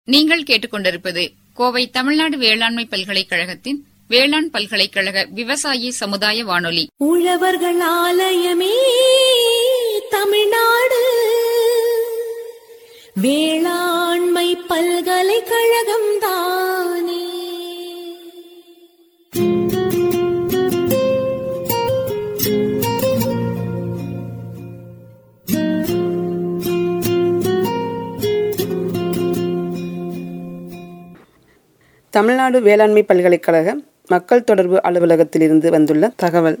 நீங்கள் கேட்டுக்கொண்டிருப்பது கோவை தமிழ்நாடு வேளாண்மை பல்கலைக்கழகத்தின் வேளாண் பல்கலைக்கழக விவசாயி சமுதாய வானொலி உழவர்கள் ஆலயமே தமிழ்நாடு வேளாண்மை பல்கலைக்கழகம் தானே தமிழ்நாடு வேளாண்மை பல்கலைக்கழக மக்கள் தொடர்பு அலுவலகத்திலிருந்து வந்துள்ள தகவல்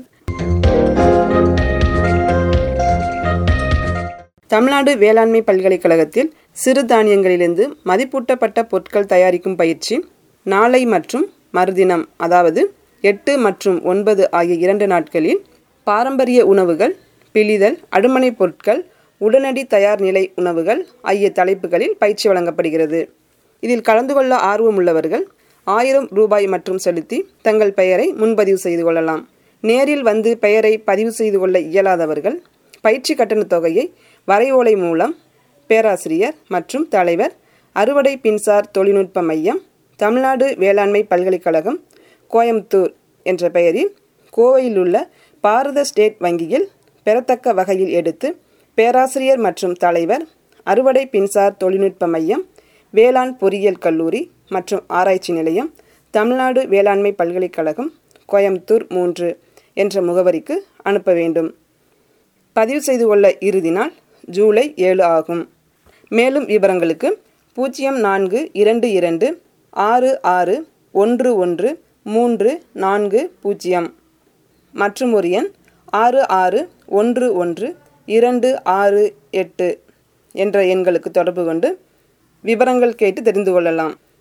தமிழ்நாடு வேளாண்மை பல்கலைக்கழகத்தில் சிறு தானியங்களிலிருந்து மதிப்பூட்டப்பட்ட பொருட்கள் தயாரிக்கும் பயிற்சி நாளை மற்றும் மறுதினம் அதாவது எட்டு மற்றும் ஒன்பது ஆகிய இரண்டு நாட்களில் பாரம்பரிய உணவுகள் பிழிதல் அடுமனை பொருட்கள் உடனடி தயார் நிலை உணவுகள் ஆகிய தலைப்புகளில் பயிற்சி வழங்கப்படுகிறது இதில் கலந்து கொள்ள ஆர்வம் உள்ளவர்கள் ஆயிரம் ரூபாய் மற்றும் செலுத்தி தங்கள் பெயரை முன்பதிவு செய்து கொள்ளலாம் நேரில் வந்து பெயரை பதிவு செய்து கொள்ள இயலாதவர்கள் பயிற்சி கட்டணத் தொகையை வரைவோலை மூலம் பேராசிரியர் மற்றும் தலைவர் அறுவடை பின்சார் தொழில்நுட்ப மையம் தமிழ்நாடு வேளாண்மை பல்கலைக்கழகம் கோயம்புத்தூர் என்ற பெயரில் கோவையில் உள்ள பாரத ஸ்டேட் வங்கியில் பெறத்தக்க வகையில் எடுத்து பேராசிரியர் மற்றும் தலைவர் அறுவடை பின்சார் தொழில்நுட்ப மையம் வேளாண் பொறியியல் கல்லூரி மற்றும் ஆராய்ச்சி நிலையம் தமிழ்நாடு வேளாண்மை பல்கலைக்கழகம் கோயம்புத்தூர் மூன்று என்ற முகவரிக்கு அனுப்ப வேண்டும் பதிவு செய்து கொள்ள இறுதி நாள் ஜூலை ஏழு ஆகும் மேலும் விவரங்களுக்கு பூஜ்ஜியம் நான்கு இரண்டு இரண்டு ஆறு ஆறு ஒன்று ஒன்று மூன்று நான்கு பூஜ்ஜியம் மற்றும் ஒரு எண் ஆறு ஆறு ஒன்று ஒன்று இரண்டு ஆறு எட்டு என்ற எண்களுக்கு தொடர்பு கொண்டு விவரங்கள் கேட்டு தெரிந்து கொள்ளலாம்